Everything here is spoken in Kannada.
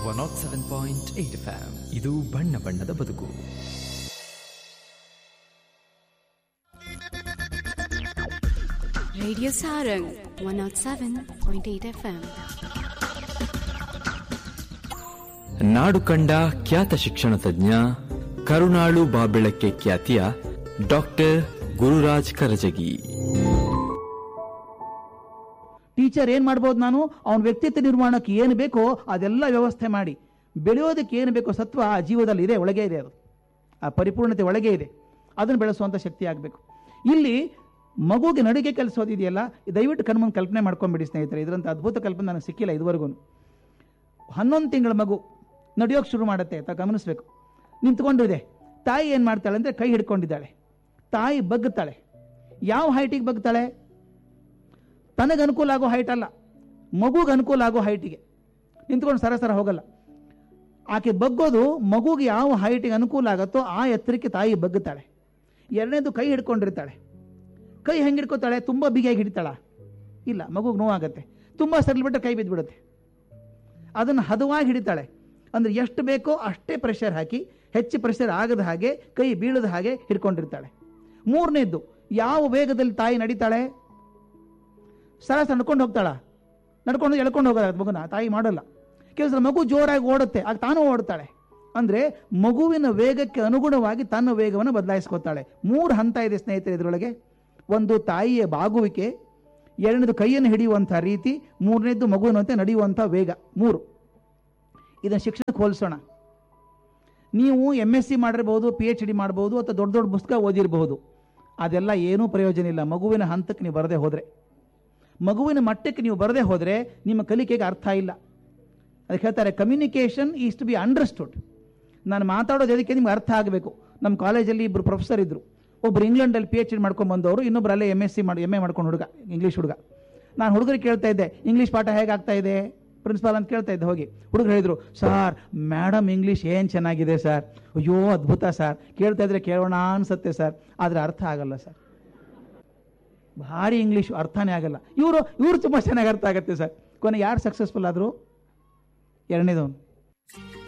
One naught seven point eight F M ಇದು ಬಣ್ಣ ಬಣ್ಣದ ಬದುಕು Radio Sarang 107.8 FM. ನಾಡು ಕಂಡ ಖ್ಯಾತ ಶಿಕ್ಷಣ ತಜ್ಞ ಕರುಣಾಳು ಬಾಬೆಳಕ್ಕೆ ಖ್ಯಾತಿಯ ಡಾಕ್ಟರ್ ಗುರುರಾಜ್ ಕರಜಗಿ ಟೀಚರ್ ಏನ್ ಮಾಡ್ಬೋದು ನಾನು ಅವನ ವ್ಯಕ್ತಿತ್ವ ನಿರ್ಮಾಣಕ್ಕೆ ಏನು ಬೇಕೋ ಅದೆಲ್ಲ ವ್ಯವಸ್ಥೆ ಮಾಡಿ ಬೆಳೆಯೋದಕ್ಕೆ ಏನು ಬೇಕೋ ಸತ್ವ ಆ ಜೀವದಲ್ಲಿ ಇದೆ ಒಳಗೆ ಇದೆ ಅದು ಆ ಪರಿಪೂರ್ಣತೆ ಒಳಗೆ ಇದೆ ಅದನ್ನು ಬೆಳೆಸುವಂಥ ಶಕ್ತಿ ಆಗಬೇಕು ಇಲ್ಲಿ ಮಗುಗೆ ನಡಿಗೆ ಕಲಿಸೋದಿದೆಯಲ್ಲ ದಯವಿಟ್ಟು ಕಣ್ಮುಂದೆ ಕಲ್ಪನೆ ಮಾಡ್ಕೊಂಬಿಡಿ ಸ್ನೇಹಿತರೆ ಇದರಂಥ ಅದ್ಭುತ ಕಲ್ಪನೆ ನನಗೆ ಸಿಕ್ಕಿಲ್ಲ ಇದುವರೆಗೂ ಹನ್ನೊಂದು ತಿಂಗಳ ಮಗು ನಡೆಯೋಕೆ ಶುರು ಮಾಡುತ್ತೆ ಅಂತ ಗಮನಿಸ್ಬೇಕು ನಿಂತ್ಕೊಂಡಿದೆ ತಾಯಿ ಏನು ಮಾಡ್ತಾಳೆ ಅಂದರೆ ಕೈ ಹಿಡ್ಕೊಂಡಿದ್ದಾಳೆ ತಾಯಿ ಬಗ್ಗುತ್ತಾಳೆ ಯಾವ ಹೈಟಿಗೆ ಬಗ್ತಾಳೆ ತನಗೆ ಅನುಕೂಲ ಆಗೋ ಹೈಟ್ ಅಲ್ಲ ಮಗುಗೆ ಅನುಕೂಲ ಆಗೋ ಹೈಟಿಗೆ ನಿಂತ್ಕೊಂಡು ಸರ ಸರ ಹೋಗಲ್ಲ ಆಕೆ ಬಗ್ಗೋದು ಮಗುಗೆ ಯಾವ ಹೈಟಿಗೆ ಅನುಕೂಲ ಆಗುತ್ತೋ ಆ ಎತ್ತರಕ್ಕೆ ತಾಯಿ ಬಗ್ಗುತ್ತಾಳೆ ಎರಡನೇದು ಕೈ ಹಿಡ್ಕೊಂಡಿರ್ತಾಳೆ ಕೈ ಹೆಂಗೆ ಹಿಡ್ಕೋತಾಳೆ ತುಂಬ ಬಿಗಿಯಾಗಿ ಹಿಡಿತಾಳ ಇಲ್ಲ ಮಗುಗೆ ನೋವಾಗತ್ತೆ ತುಂಬ ಸರಿಲ್ಬಿಟ್ರೆ ಕೈ ಬಿದ್ದುಬಿಡುತ್ತೆ ಅದನ್ನು ಹದವಾಗಿ ಹಿಡಿತಾಳೆ ಅಂದರೆ ಎಷ್ಟು ಬೇಕೋ ಅಷ್ಟೇ ಪ್ರೆಷರ್ ಹಾಕಿ ಹೆಚ್ಚು ಪ್ರೆಷರ್ ಆಗದ ಹಾಗೆ ಕೈ ಬೀಳದ ಹಾಗೆ ಹಿಡ್ಕೊಂಡಿರ್ತಾಳೆ ಮೂರನೇದ್ದು ಯಾವ ವೇಗದಲ್ಲಿ ತಾಯಿ ನಡೀತಾಳೆ ಸರಸ ನಡ್ಕೊಂಡು ಹೋಗ್ತಾಳ ನಡ್ಕೊಂಡು ಎಳ್ಕೊಂಡು ಹೋಗೋದು ಮಗುನ ತಾಯಿ ಮಾಡಲ್ಲ ಕೆಲವು ಸಲ ಮಗು ಜೋರಾಗಿ ಓಡುತ್ತೆ ಆಗ ತಾನು ಓಡ್ತಾಳೆ ಅಂದರೆ ಮಗುವಿನ ವೇಗಕ್ಕೆ ಅನುಗುಣವಾಗಿ ತನ್ನ ವೇಗವನ್ನು ಬದಲಾಯಿಸ್ಕೊತಾಳೆ ಮೂರು ಹಂತ ಇದೆ ಸ್ನೇಹಿತರೆ ಇದರೊಳಗೆ ಒಂದು ತಾಯಿಯ ಬಾಗುವಿಕೆ ಎರಡನೇದು ಕೈಯನ್ನು ಹಿಡಿಯುವಂಥ ರೀತಿ ಮೂರನೇದು ಮಗುವಿನಂತೆ ನಡೆಯುವಂಥ ವೇಗ ಮೂರು ಇದನ್ನು ಶಿಕ್ಷಣಕ್ಕೆ ಹೋಲಿಸೋಣ ನೀವು ಎಮ್ ಎಸ್ ಸಿ ಮಾಡಿರ್ಬೋದು ಪಿ ಎಚ್ ಡಿ ಮಾಡ್ಬೋದು ಅಥವಾ ದೊಡ್ಡ ದೊಡ್ಡ ಪುಸ್ತಕ ಓದಿರಬಹುದು ಅದೆಲ್ಲ ಏನೂ ಪ್ರಯೋಜನ ಇಲ್ಲ ಮಗುವಿನ ಹಂತಕ್ಕೆ ನೀವು ಬರದೇ ಹೋದರೆ ಮಗುವಿನ ಮಟ್ಟಕ್ಕೆ ನೀವು ಬರದೇ ಹೋದರೆ ನಿಮ್ಮ ಕಲಿಕೆಗೆ ಅರ್ಥ ಇಲ್ಲ ಅದಕ್ಕೆ ಹೇಳ್ತಾರೆ communication is to be understood ನಾನು ಮಾತಾಡೋದು ಅದಕ್ಕೆ ನಿಮ್ಗೆ ಅರ್ಥ ಆಗಬೇಕು ನಮ್ಮ ಕಾಲೇಜಲ್ಲಿ ಇಬ್ಬರು ಪ್ರೊಫೆಸರ್ ಇದ್ದರು ಒಬ್ರು ಇಂಗ್ಲೆಂಡಲ್ಲಿ ಪಿ ಎಚ್ ಡಿ ಮಾಡ್ಕೊಂಡು ಬಂದವರು ಇನ್ನೊಬ್ರು ಅಲ್ಲೇ ಎಮ್ ಎಸ್ ಸಿ ಮಾಡಿ ಎಮ್ ಎ ಮಾಡ್ಕೊಂಡು ಹುಡುಗ ಇಂಗ್ಲೀಷ್ ಹುಡುಗ ನಾನು ಹುಡುಗರಿಗೆ ಕೇಳ್ತಾ ಇದ್ದೆ ಇಂಗ್ಲೀಷ್ ಪಾಠ ಹೇಗಾಗ್ತಾ ಇದೆ ಪ್ರಿನ್ಸಿಪಾಲ್ ಅಂತ ಕೇಳ್ತಾ ಇದ್ದೆ ಹೋಗಿ ಹುಡುಗರು ಹೇಳಿದ್ರು ಸರ್ ಮೇಡಮ್ ಇಂಗ್ಲೀಷ್ ಏನು ಚೆನ್ನಾಗಿದೆ ಸರ್ ಅಯ್ಯೋ ಅದ್ಭುತ ಸರ್ ಕೇಳ್ತಾ ಇದ್ರೆ ಕೇಳೋಣ ಅನ್ಸುತ್ತೆ ಸರ್ ಆದರೆ ಅರ್ಥ ಆಗಲ್ಲ ಸರ್ ಭಾರಿ ಇಂಗ್ಲೀಷ್ ಅರ್ಥನೇ ಆಗಲ್ಲ ಇವರು ಇವರು ತುಂಬ ಚೆನ್ನಾಗಿ ಅರ್ಥ ಆಗುತ್ತೆ ಸರ್ ಕೊನೆ ಯಾರು ಸಕ್ಸಸ್ಫುಲ್ ಆದರು ಎರಡನೇದವನು